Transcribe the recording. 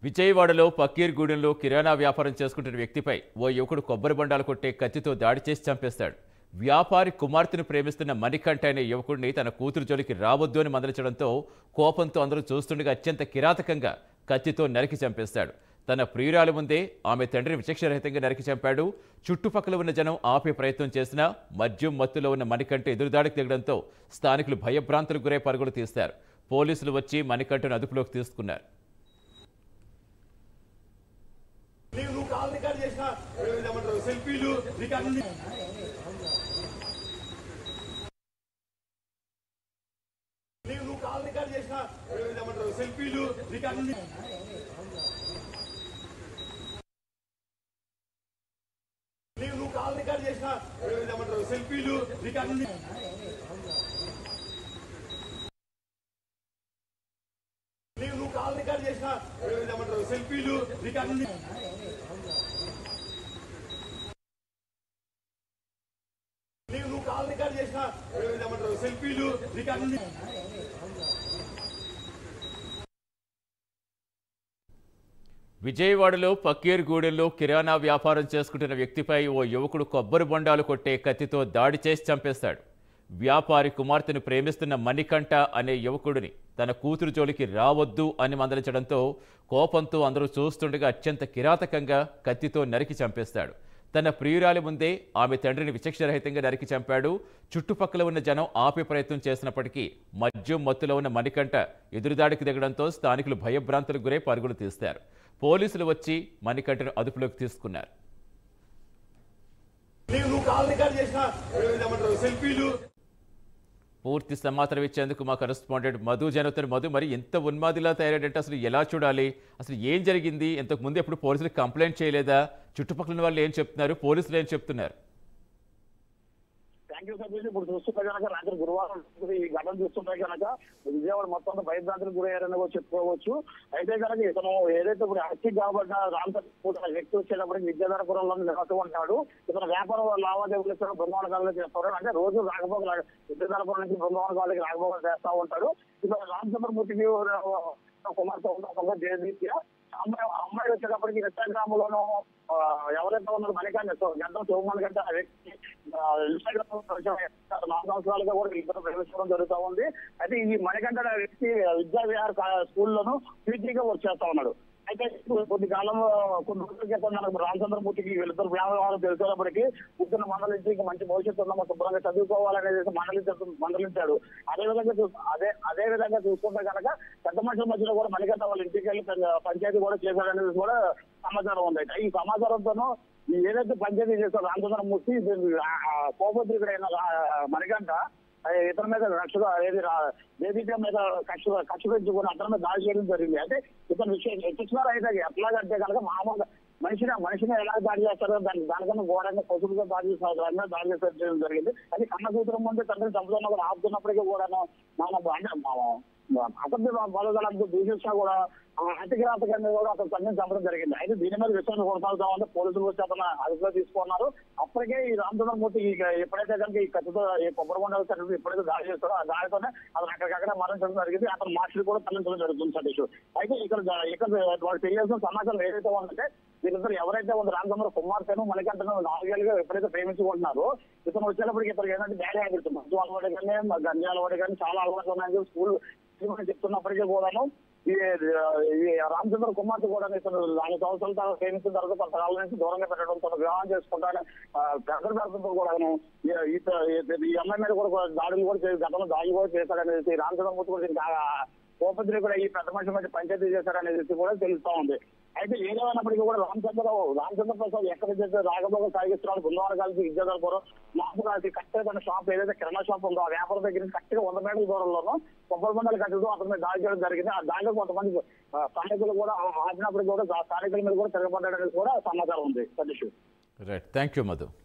విజయవాడలో పక్కీర్గూడెంలో కిరాణా వ్యాపారం చేసుకుంటున్న వ్యక్తిపై ఓ యువకుడు కొబ్బరి బండాలు కొట్టే కత్తితో దాడి చేసి చంపేస్తాడు వ్యాపారి కుమార్తెను ప్రేమిస్తున్న మణికంఠ అనే యువకుడిని తన కూతురు జోలికి రావద్దు అని మందలించడంతో కోపంతో అందరూ చూస్తుండగా అత్యంత కిరాతకంగా కత్తితో నరికి చంపేస్తాడు తన ప్రియురాలి ముందే ఆమె తండ్రిని విచక్షరహితంగా నరికి చంపాడు చుట్టుపక్కల ఉన్న జనం ఆపే ప్రయత్నం చేసినా మద్యం మత్తులో ఉన్న మణికంఠ ఎదురుదాడికి దిగడంతో స్థానికులు భయభ్రాంతులకు గురై పరుగులు తీస్తారు పోలీసులు వచ్చి మణికంఠను అదుపులోకి తీసుకున్నారు నీవు నువ్వు కాల్ రికార్డ్ చేసిన ఏమంటారు సెల్ఫీలు రికార్డు నీవు నువ్వు కాల్ రికార్డ్ చేసిన ఏమంటారు సెల్ఫీలు రికార్డు నీవు నువ్వు కాల్ రికార్డ్ చేసిన ఏమంటారు సెల్ఫీలు రికార్డు నీవు నువ్వు కాల్ రికార్డ్ చేసిన ఏమంటారు సెల్ఫీలు రికార్డు నీవు నువ్వు కాల్ రికార్డ్ చేసిన ఏమంటారు సెల్ఫీలు రికార్డు విజయవాడలో పక్కీర్గూడెంలో కిరాణా వ్యాపారం చేసుకుంటున్న వ్యక్తిపై ఓ యువకుడు కొబ్బరి బొండాలు కొట్టే కత్తితో దాడి చేసి చంపేస్తాడు వ్యాపారి కుమార్తెను ప్రేమిస్తున్న మణికంఠ అనే యువకుడిని తన కూతురు జోలికి రావద్దు అని మందలించడంతో కోపంతో అందరూ చూస్తుండగా అత్యంత కిరాతకంగా కత్తితో నరికి చంపేస్తాడు తన ప్రియురాలి ముందే ఆమె తండ్రిని విచక్షరహితంగా నరికి చంపాడు చుట్టుపక్కల ఉన్న జనం ఆపే ప్రయత్నం చేసినప్పటికీ మద్యం మత్తులో ఉన్న మణికంఠ ఎదురుదాడికి దిగడంతో స్థానికులు భయభ్రాంతులకు గురై పరుగులు తీస్తారు పోలీసులు వచ్చి మణికంఠను అదుపులోకి తీసుకున్నారు నీవు నువ్వు కాల్ రికార్డ్ చేసిన ఏమంటారు సెల్ఫీలు పూర్తి సమాచారం ఇచ్చేందుకు మా కరెస్పాండెంట్ మధు జనతన్ మధు మరి ఎంత ఉన్మాదిలా తయారంటే అసలు ఎలా చూడాలి అసలు ఏం జరిగింది ఇంతకు ముందు ఎప్పుడు పోలీసులకు కంప్లైంట్ చేయలేదా చుట్టుపక్కల ఉన్న వాళ్ళు ఏం చెప్తున్నారు పోలీసులు ఏం చెప్తున్నారు థ్యాంక్ యూ సతీష్ ఇప్పుడు చూస్తుంటే కనుక రాత్రి గురువారం ఈ ఘటన చూస్తుంటే కనుక విజయవాడ మొత్తం భయభ్రాంతులకు గురయ్యారని కూడా చెప్పుకోవచ్చు అయితే కనుక ఇతను ఏదైతే ఇప్పుడు హత్య కాబట్టిన రామచంద్ర వ్యక్తి వచ్చేటప్పటికి విద్యాధరపురంలో నివాసం ఉంటాడు ఇతను వ్యాపారం లావాదేవీలు ఇస్తారు బృందావన కాలంలో చేస్తారు అంటే రోజు రాకపోకలు విద్యాధరపురం నుంచి బృందావన కాలకి రాకపోకలు చేస్తా ఉంటాడు ఇతను రామచంద్రమూర్తికి కుమార్తె ఉన్న జయదీప్య అమ్మాయి అమ్మాయి వచ్చేటప్పటికి ఇన్స్టాగ్రామ్ లోను ఆ, ఎవరైతే ఉన్నారో మనకంటే గంట చౌమన్ గంట ఆ వ్యక్తి ఇన్స్టాగ్రామ్ నాలుగు సంవత్సరాలుగా కూడా ఇద్దరు ప్రేమించడం జరుగుతూ ఉంది అయితే ఈ మణికంఠ అనే వ్యక్తి విద్యా విహార్ కా- స్కూల్లోను పీటీగా వర్క్ చేస్తా ఉన్నాడు అయితే ఇప్పుడు కొద్ది కాలం కొన్ని రోజుల క్రితం మనకు రామచంద్రమూర్తికి వీళ్ళిద్దరు వ్యాపారం తెలిసేటప్పటికి ఇద్దరు మండలించి ఇంకా మంచి భవిష్యత్తు ఉందమ్మా శుభ్రంగా చదువుకోవాలనేది మండలించాడు మండలించాడు అదే విధంగా చూ- అదే అదే విధంగా చూసుకుంటే కనుక పెద్ద మనుషుల మధ్యలో కూడా మణికంఠ వాళ్ళ ఇంటికి వెళ్ళి పెద్ద పంచాయతీ కూడా చేశాడనేది కూడా సమాచారం ఉంది అయితే ఈ సమాచారంతోనూ ఈ ఏదైతే పంచాయతీ చేశారో రామచంద్రమూర్తి కోపద్రికుడైన మణికంఠ ఆ ఇతని మీద కక్షగా ఏది వేదిక మీద కక్ష కక్ష పెంచుకుని అతని మీద దాడి చేయడం జరిగింది అయితే ఇతను విషయం ఎట్టిస్తున్నారు అయితే ఎట్లాగంటే కనుక మామూలుగా మనిషిని మనిషిని ఎలా దాడి చేస్తారో దాని దానికన్నా ఘోరంగా పశువులుగా దాడి చేస్తారు దాని మీద దాడి చేసడం జరిగింది అది కన్న కూతురు ముందు తండ్రిని చంపుతున్నా కూడా ఆపుతున్నప్పటికీ కూడాను మన అంటే మా- అసభ్య బలదళంతో దూషించినా కూడా ఆ అతికిరాతకంగా కూడా అతను తండ్రిని చంపడం జరిగింది అయితే దీని మీద విషయాన్ని కొనసాగుతా ఉంటే పోలీసులు వచ్చి అతను అదుపులో తీసుకున్నారు అప్పటికే ఈ రామచంద్రమూర్తి ఈ ఎప్పుడైతే కనుక ఈ కత్తితో ఈ కొబ్బరి కొండల తండ్రి ఎప్పుడైతే దాడి చేస్తారో ఆ దాడితోనే అతను అక్కడికక్కడ మరణించడం జరిగింది అతను మార్చులు కూడా తరలించడం జరుగుతుంది సతీష్ అయితే ఇక్కడ జ- ఇక్కడ వాళ్ళు తెలియాల్సిన సమాచారం ఏదైతే ఉందంటే వీళ్ళిద్దరు ఎవరైతే ఉంది రామచంద్ర కుమార్తెను మనకంటను నాలుగేళ్ళుగా ఎప్పుడైతే ప్రేమించుకుంటున్నారో ఇతను వచ్చేటప్పటికి ఇతను ఏంటంటే బ్యాడ్ హ్యాబిట్స్ మంచు అలవాటు కానీ గంజా అలవాటు కానీ చాలా అలవాట్లు ఉన్నాయని స్కూల్ చెప్తున్నప్పటికీ కూడాను ఈ ఈ రామచంద్ర కుమార్తె కూడా ఇతను నాలుగు సంవత్సరాల తర్వాత ప్రేమించిన తర్వాత కొంతకాలం నుంచి దూరంగా పెట్టడం తను వివాహం చేసుకుంటాను పెద్ద పెద్దతో కూడా ఈ- ఈ- ఈ- ఈ అమ్మాయి మీద కూడా దాడులు కూడా చేసి గతంలో దాడులు కూడా చేశాడనేది రామచంద్రమూర్తి కూడా దీనికి ఆ- కోపత్రి కూడా ఈ పెద్ద మనిషి మధ్య పంచాయతీ చేశారనేది కూడా తెలుస్తా ఉంది అయితే ఏదేమైనప్పటికీ కూడా రామచంద్రరావు రామచంద్ర ప్రసాద్ ఎక్కడ చేస్తే రాగభోగ సాగిస్తున్నాడు బృందావన కలిసి విద్యాధరపురం నాకు కలిసి కరెక్ట్గా తన షాప్ ఏదైతే కిరాణా షాప్ ఉందో ఆ వ్యాపారం దగ్గర నుంచి కరెక్ట్గా వంద మీటర్ల దూరంలోనూ కొబ్బరి బండలు కట్టుతూ అతని మీద దాడి చేయడం జరిగింది ఆ దాడిలో కొంతమంది ఆ, స్థానికులు కూడా ఆ- ఆపినప్పటికీ కూడా ఆ స్థానికుల మీద కూడా తిరగబడ్డాడనేది కూడా సమాచారం ఉంది Satish right thank you Madhu